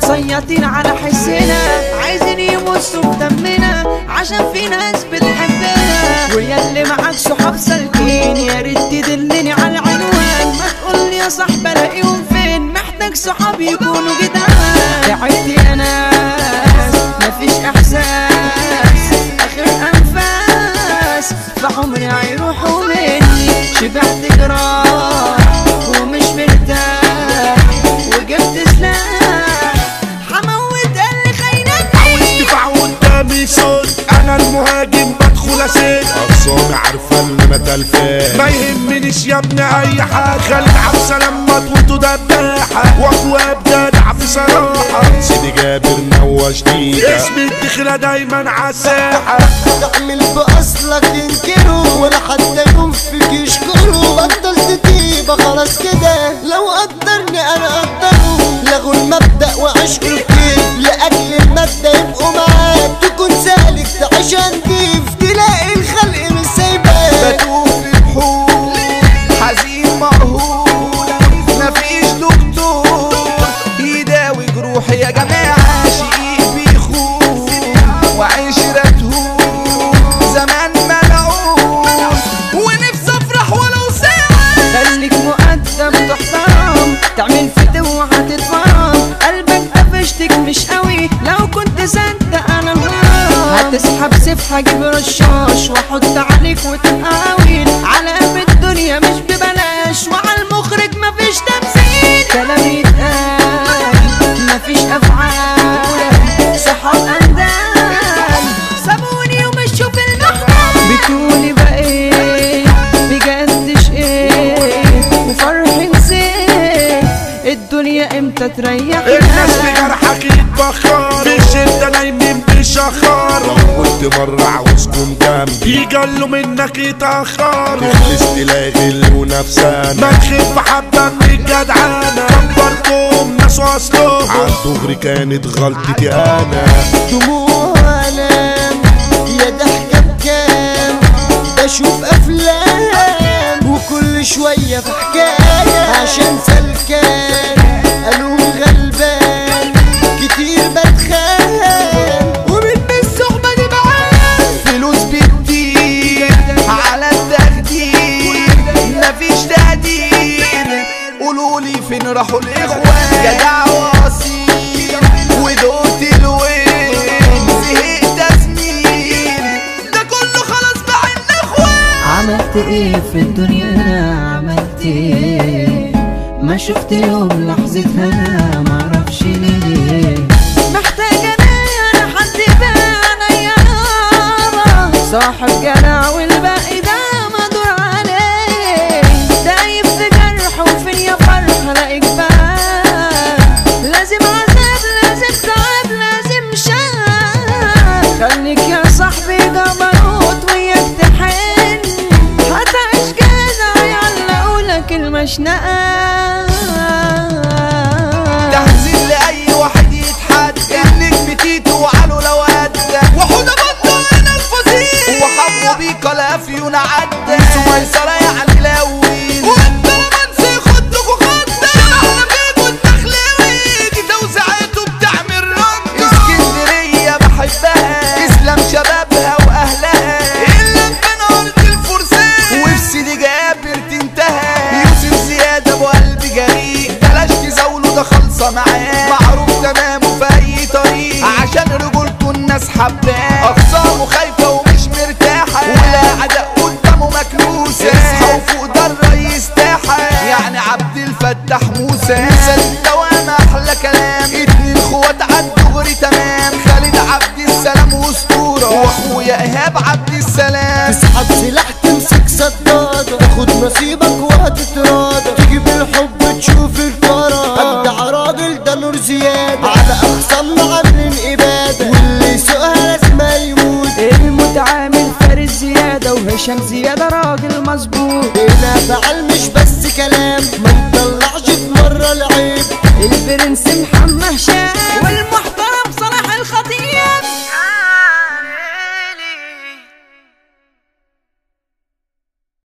متصيطين على حسنا عايزين يمصوا في دمنا عشان في ناس بتحبنا ويا اللي معاك صحاب سالكين يا ريت تدلني على العنوان ما تقول لي يا صاحبي الاقيهم فين محتاج صحاب يكونوا جدعان تعبت يا ناس مفيش احساس اخر انفاس فعمري هيروحوا مني شبعت جراح ومش مرتاح وجبت سلاح هموت اللي خاينني دفاع قدامي صوت انا المهاجم بدخل اسد اقصامي عارفه ان انا تلفان ما يهمنيش يا ابني اي حاجه خالد عبسه لما تموتوا دباحه واخويا بجدع في صراحه سيدي جابر نوى جديدة اسم الدخله دايما عالساحه تعمل بأصلك تنكره ولا حتى يوم فيك يشكره بطلت تيبة خلاص كده لو قدرني انا قدره لغوا المبدأ وعشقوا الكيف لأجل المبدأ يبقوا معاك تكون سالك تعيش نضيف تلاقي الخلق مش سايباك بتوه في بحور حزين مقهور مفيش دكتور يداوي جروحي يا جماعة شقيق بيخون وعشرته زمان ملعون ونفسي افرح ولو ساعة خليك مؤدب تحترم تعمل فتوة هتتفرم قلبك قفشتك مش قوي لو كنت صدق انا الغرام هتسحب سيف هجيب رشاش واحط عليك وتقاويل على الدنيا مش ببلاش وعلى المخرج مفيش تمثيل كلام يتقال مفيش افعال صحاب اندال سابوني ومشوا في المحمل بتقولي بقيت بجدش ايه وفرح نسيت الدنيا امتى تريح الناس بجرحك يتبخر في الشدة نايمين بشخر قلت مرة عاوزكم جنبي يجلوا منك يتأخر تخلص تلاقي غل ونفسانة ما تخف حبة من الجدعانة كبرتهم ناس واصلهم عن دغري كانت غلطتي انا دموع انام يا ضحكة بكام بشوف افلام وكل شوية في حكاية عشان سلكان قالوا غلبان كتير بتخان ومن بالصحبة دي معاه فلوس بتطير على التخدير مفيش تقدير قولولي فين راحوا الاخوان جدع واصيل ودوت الوين زهقت ازميل ده كله خلاص بقى الاخوان عملت ايه في الدنيا انا عملت ايه ما شفت يوم لحظة هنا معرفش ليه محتاجة انا انا حد بانا يا يابا صاحب جدع والباقي ده مدور عليه دايب في جرح وفيا فرح الاقيك بقى لازم عذاب لازم تعب لازم شاب خليك يا صاحبي جبروت وياك تحن هتعيش كده يعلقوا لك المشنقة تحزين لأي واحد يتحدى النجم تيتو وعلو لو أدى وحودة بطة أنا الفصيل وحبوا بيك الأفيون عدى سميسرة يعني لوين وانت رومانسي خدك وخدك شبحنا فيكوا التخليوي دي توزيعاته بتعمل رد اسكندرية بحبها اسلام شبابها وأهلها إلا من أرض الفرسان وفي سيدي جابر تنتهى يوسف زياد أبو قلب جريء بلاش تزاوله ده خالصة معاه معروف تمامه في أي طريق عشان رجولته الناس حباه أخصامه خايفة ومش مرتاحة ولا عداء قدامه مكنوسة اصحى وفوق ده الرئيس تاحة يعني عبد الفتاح موسى مثل الدوام أحلى كلام اتنين اخوات عالدغري تمام خالد عبد السلام واسطورة واخويا ايهاب عبد السلام تسحب سلاح تمسك صدادة تاخد نصيبك وهتتراضى تيجي بالحب تشوف الكرة ابدع راجل ده نور زيادة على اخصامنا عاملين ابادة واللي يسوقها لازم يموت المتعامل فارس زيادة وهشام زيادة راجل مظبوط هنا فعل مش بس كلام ما نطلعش في مرة العيب البرنس محمد هشام والم